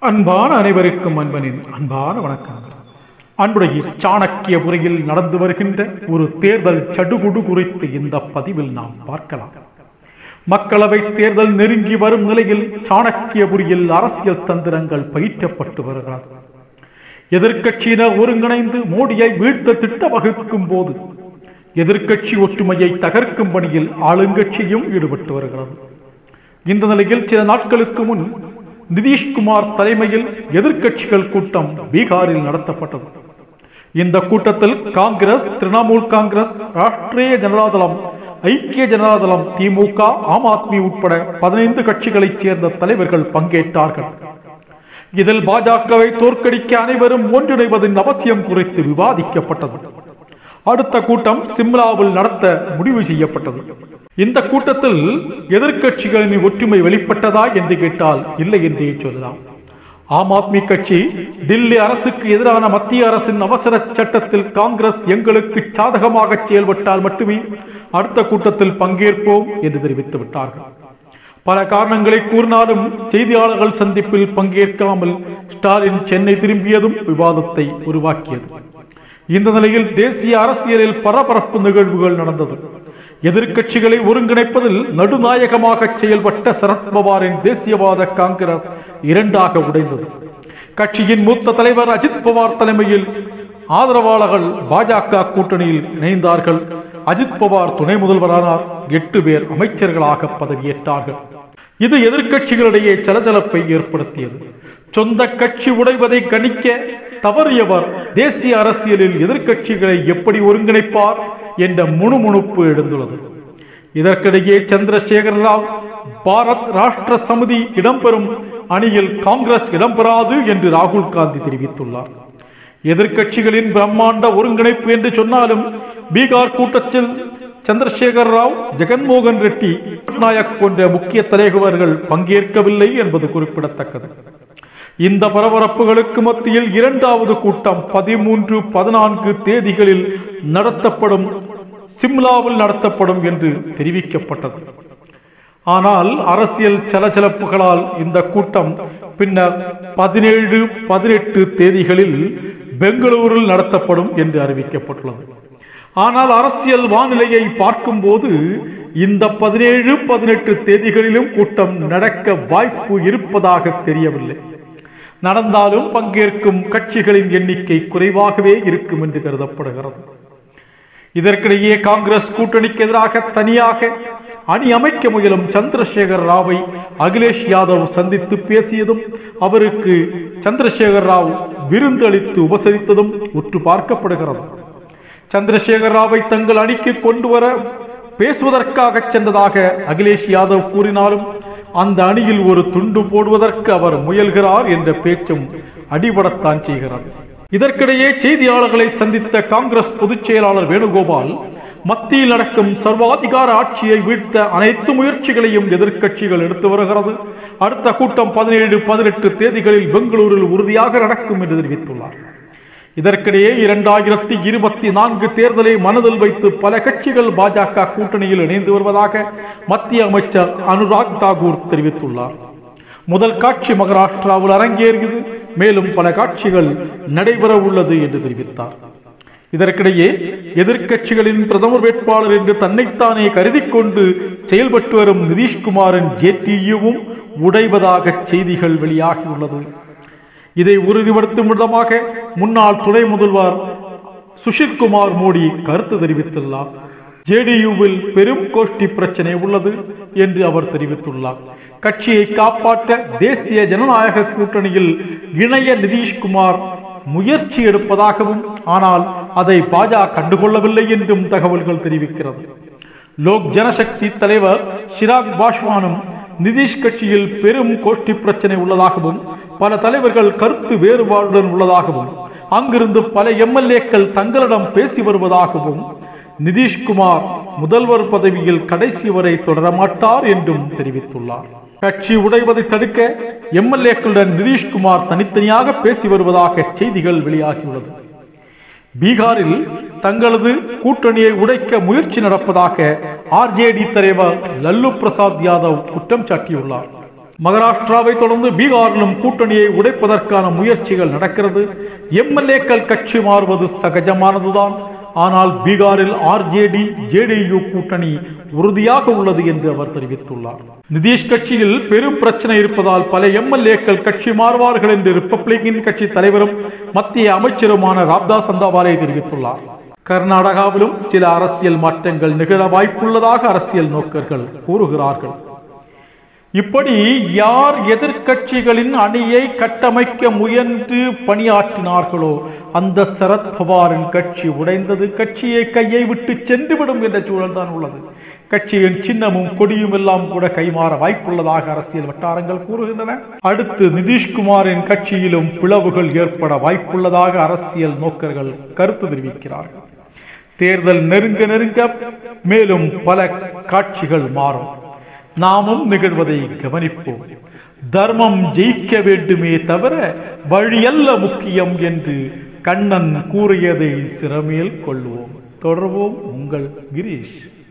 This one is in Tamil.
அன்பான அனைவருக்கும் அன்பனின் அன்பான வணக்கங்கள் அன்புடைய சாணக்கிய முறையில் நடந்து வருகின்ற ஒரு தேர்தல் சடுகுடு குறித்து இந்த பதிவில் நாம் பார்க்கலாம் மக்களவை தேர்தல் நெருங்கி வரும் நிலையில் சாணக்கிய முறையில் அரசியல் தந்திரங்கள் பயிற்றப்பட்டு வருகிறது எதிர்க்கட்சியினர் ஒருங்கிணைந்து மோடியை வீழ்த்த திட்ட வகுக்கும் போது எதிர்க்கட்சி ஒற்றுமையை தகர்க்கும் பணியில் ஆளுங்கட்சியும் ஈடுபட்டு வருகிறது இந்த நிலையில் சில நாட்களுக்கு முன் நிதிஷ்குமார் தலைமையில் எதிர்க்கட்சிகள் கூட்டம் பீகாரில் நடத்தப்பட்டது இந்த கூட்டத்தில் காங்கிரஸ் திரிணாமுல் காங்கிரஸ் ராஷ்டிரிய ஜனதாதளம் ஐக்கிய ஜனதாதளம் திமுக ஆம் ஆத்மி உட்பட பதினைந்து கட்சிகளைச் சேர்ந்த தலைவர்கள் பங்கேற்றார்கள் இதில் பாஜகவை தோற்கடிக்க அனைவரும் ஒன்றிணைவதன் அவசியம் குறித்து விவாதிக்கப்பட்டது அடுத்த கூட்டம் சிம்லாவில் நடத்த முடிவு செய்யப்பட்டது இந்த கூட்டத்தில் எதிர்க்கட்சிகளின் ஒற்றுமை வெளிப்பட்டதா என்று கேட்டால் இல்லை என்றே சொல்லலாம் ஆம் ஆத்மி கட்சி டில்லி அரசுக்கு எதிரான மத்திய அரசின் அவசர சட்டத்தில் காங்கிரஸ் எங்களுக்கு சாதகமாக செயல்பட்டால் மட்டுமே அடுத்த கூட்டத்தில் பங்கேற்போம் என்று தெரிவித்து விட்டார்கள் பல காரணங்களை கூறினாலும் செய்தியாளர்கள் சந்திப்பில் பங்கேற்காமல் ஸ்டாலின் சென்னை திரும்பியதும் விவாதத்தை உருவாக்கியது இந்த நிலையில் தேசிய அரசியலில் பரபரப்பு நிகழ்வுகள் நடந்தது எதிர்க்கட்சிகளை ஒருங்கிணைப்பதில் நடுநாயகமாக செயல்பட்ட சரத்பவாரின் தேசியவாத காங்கிரஸ் இரண்டாக உடைந்தது கட்சியின் மூத்த தலைவர் அஜித் பவார் தலைமையில் ஆதரவாளர்கள் பாஜக கூட்டணியில் இணைந்தார்கள் அஜித் பவார் துணை முதல்வரானார் எட்டு பேர் அமைச்சர்களாக பதவியேற்றார்கள் இது எதிர்க்கட்சிகளிடையே சலசலப்பை ஏற்படுத்தியது சொந்த கட்சி உடைவதை கணிக்க தவறியவர் தேசிய அரசியலில் எதிர்க்கட்சிகளை எப்படி ஒருங்கிணைப்பார் என்ற முணுமுணுப்பு எழுந்துள்ளது இதற்கிடையே சந்திரசேகர ராவ் பாரத் ராஷ்டிர சமிதி இடம்பெறும் அணியில் காங்கிரஸ் இடம்பெறாது என்று ராகுல் காந்தி தெரிவித்துள்ளார் எதிர்க்கட்சிகளின் பிரம்மாண்ட ஒருங்கிணைப்பு என்று சொன்னாலும் பீகார் கூட்டத்தில் சந்திரசேகர் ராவ் ஜெகன்மோகன் ரெட்டி நாயக் போன்ற முக்கிய தலைவர்கள் பங்கேற்கவில்லை என்பது குறிப்பிடத்தக்கது இந்த பரபரப்புகளுக்கு மத்தியில் இரண்டாவது கூட்டம் பதிமூன்று பதினான்கு தேதிகளில் நடத்தப்படும் சிம்லாவில் நடத்தப்படும் என்று தெரிவிக்கப்பட்டது ஆனால் அரசியல் சலசலப்புகளால் இந்த கூட்டம் பின்னர் பதினேழு பதினெட்டு தேதிகளில் பெங்களூரில் நடத்தப்படும் என்று அறிவிக்கப்பட்டுள்ளது ஆனால் அரசியல் வானிலையை பார்க்கும்போது இந்த பதினேழு பதினெட்டு தேதிகளிலும் கூட்டம் நடக்க வாய்ப்பு இருப்பதாக தெரியவில்லை நடந்தாலும் பங்கேற்கும் கட்சிகளின் எண்ணிக்கை குறைவாகவே இருக்கும் என்று கருதப்படுகிறது இதற்கிடையே காங்கிரஸ் கூட்டணிக்கு எதிராக தனியாக அணி அமைக்க முயலும் சந்திரசேகர் ராவை அகிலேஷ் யாதவ் சந்தித்து பேசியதும் அவருக்கு சந்திரசேகர் ராவ் விருந்தளித்து உபசரித்ததும் உற்று பார்க்கப்படுகிறது சந்திரசேகர் ராவை தங்கள் அணிக்கு கொண்டு வர பேசுவதற்காக சென்றதாக அகிலேஷ் யாதவ் கூறினாலும் அந்த அணியில் ஒரு துண்டு போடுவதற்கு அவர் முயல்கிறார் என்ற பேச்சும் அடிபடத்தான் செய்கிறது இதற்கிடையே செய்தியாளர்களை சந்தித்த காங்கிரஸ் பொதுச் செயலாளர் வேணுகோபால் மத்தியில் நடக்கும் சர்வாதிகார ஆட்சியை வீழ்த்த அனைத்து முயற்சிகளையும் எதிர்க்கட்சிகள் எடுத்து வருகிறது அடுத்த கூட்டம் பதினேழு பதினெட்டு தேதிகளில் பெங்களூரில் உறுதியாக நடக்கும் என்று தெரிவித்துள்ளார் இதற்கிடையே இரண்டாயிரத்தி இருபத்தி நான்கு தேர்தலை மனதில் வைத்து பல கட்சிகள் பாஜக கூட்டணியில் இணைந்து வருவதாக மத்திய அமைச்சர் அனுராக் தாகூர் தெரிவித்துள்ளார் முதல் காட்சி மகாராஷ்டிராவில் அரங்கேறியது மேலும் பல காட்சிகள் நடைபெற உள்ளது என்று தெரிவித்தார் இதற்கிடையே எதிர்க்கட்சிகளின் பிரதமர் வேட்பாளர் என்று தன்னைத்தானே கருதி கொண்டு செயல்பட்டு வரும் நிதிஷ்குமாரின் ஜேடியுவும் உடைவதாக செய்திகள் வெளியாகியுள்ளது இதை உறுதிப்படுத்தும் விதமாக முன்னாள் துணை முதல்வர் சுஷில்குமார் மோடி கருத்து தெரிவித்துள்ளார் ஜேடியுவில் பெரும் கோஷ்டி பிரச்சனை உள்ளது என்று அவர் தெரிவித்துள்ளார் கட்சியை காப்பாற்ற தேசிய ஜனநாயக கூட்டணியில் இணைய நிதிஷ்குமார் முயற்சி எடுப்பதாகவும் ஆனால் அதை பாஜக கண்டுகொள்ளவில்லை என்றும் தகவல்கள் தெரிவிக்கிறது லோக் ஜனசக்தி தலைவர் சிராக் பாஸ்வானும் நிதிஷ் கட்சியில் பெரும் கோஷ்டி பிரச்சனை உள்ளதாகவும் பல தலைவர்கள் கருத்து வேறுபாடுடன் உள்ளதாகவும் அங்கிருந்து பல எம்எல்ஏக்கள் தங்களிடம் பேசி வருவதாகவும் நிதிஷ்குமார் முதல்வர் பதவியில் கடைசி வரை தொடரமாட்டார் என்றும் தெரிவித்துள்ளார் கட்சி உடைவதை தடுக்க எம்எல்ஏக்களுடன் நிதிஷ்குமார் தனித்தனியாக பேசி வருவதாக செய்திகள் வெளியாகியுள்ளது பீகாரில் தங்களது கூட்டணியை உடைக்க முயற்சி நடப்பதாக ஆர்ஜேடி தலைவர் லல்லு பிரசாத் யாதவ் குற்றம் சாட்டியுள்ளார் மகாராஷ்டிராவை தொடர்ந்து பீகாரிலும் கூட்டணியை உடைப்பதற்கான முயற்சிகள் நடக்கிறது எம்எல்ஏக்கள் கட்சி மாறுவது சகஜமானதுதான் ஆனால் பீகாரில் ஆர்ஜேடி ஜேடியு கூட்டணி உறுதியாக உள்ளது என்று அவர் தெரிவித்துள்ளார் நிதிஷ் கட்சியில் பெரும் பிரச்சனை இருப்பதால் பல எம்எல்ஏக்கள் கட்சி மாறுவார்கள் என்று ரிப்பப்ளிகன் கட்சி தலைவரும் மத்திய அமைச்சருமான ராம்தாஸ் அந்தாவாலே தெரிவித்துள்ளார் கர்நாடகாவிலும் சில அரசியல் மாற்றங்கள் நிகழ வாய்ப்புள்ளதாக அரசியல் நோக்கர்கள் கூறுகிறார்கள் இப்படி யார் எதிர்க்கட்சிகளின் அணியை கட்டமைக்க முயன்று பணியாற்றினார்களோ அந்த சரத் பவாரின் கட்சி உடைந்தது கட்சியை கையை விட்டு சென்றுவிடும் என்ற சூழல் தான் உள்ளது கட்சியின் சின்னமும் கொடியும் எல்லாம் கூட கைமாற வாய்ப்புள்ளதாக அரசியல் வட்டாரங்கள் கூறுகின்றன அடுத்து நிதிஷ்குமாரின் கட்சியிலும் பிளவுகள் ஏற்பட வாய்ப்புள்ளதாக அரசியல் நோக்கர்கள் கருத்து தெரிவிக்கிறார்கள் தேர்தல் நெருங்க நெருங்க மேலும் பல காட்சிகள் மாறும் நாமும் நிகழ்வதை கவனிப்போம் தர்மம் ஜெயிக்க வேண்டுமே தவிர வழியல்ல முக்கியம் என்று கண்ணன் கூறியதை சிறமேல் கொள்வோம் தொடர்வோம் உங்கள் கிரீஷ்